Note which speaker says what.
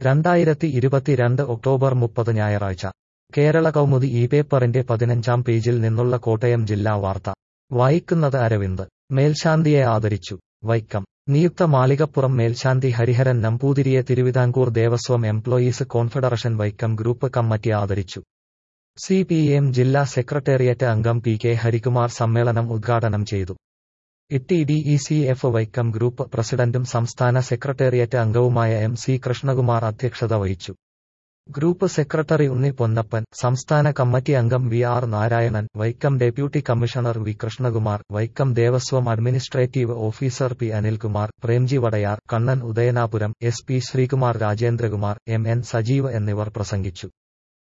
Speaker 1: രണ്ടായിരത്തി ഇരുപത്തിരണ്ട് ഒക്ടോബർ മുപ്പത് ഞായറാഴ്ച കേരള കൗമുദി ഈ പേപ്പറിന്റെ പതിനഞ്ചാം പേജിൽ നിന്നുള്ള കോട്ടയം ജില്ലാ വാർത്ത വായിക്കുന്നത് അരവിന്ദ് മേൽശാന്തിയെ ആദരിച്ചു വൈക്കം നിയുക്ത മാളികപ്പുറം മേൽശാന്തി ഹരിഹരൻ നമ്പൂതിരിയെ Thiruvithamkoor Devaswom employees confederation Vaikom group committee ആദരിച്ചു സി പി എം ജില്ലാ സെക്രട്ടേറിയറ്റ് അംഗം പി കെ ഹരികുമാർ സമ്മേളനം ഉദ്ഘാടനം ചെയ്തു T D E C F Vaikom group പ്രസിഡന്റും സംസ്ഥാന സെക്രട്ടേറിയറ്റ് അംഗവുമായ എം സി കൃഷ്ണകുമാർ അധ്യക്ഷത വഹിച്ചു ഗ്രൂപ്പ് സെക്രട്ടറി ഉണ്ണി പൊന്നപ്പൻ സംസ്ഥാന കമ്മിറ്റി അംഗം V R Narayanan Vaikom deputy commissioner V Krishnakumar Vaikom Devaswom administrative officer P Anilkumar Premji Vadayar Kannan Udayanapuram S P Sreekumar Rajendrakumar M N Sajeev എന്നിവർ പ്രസംഗിച്ചു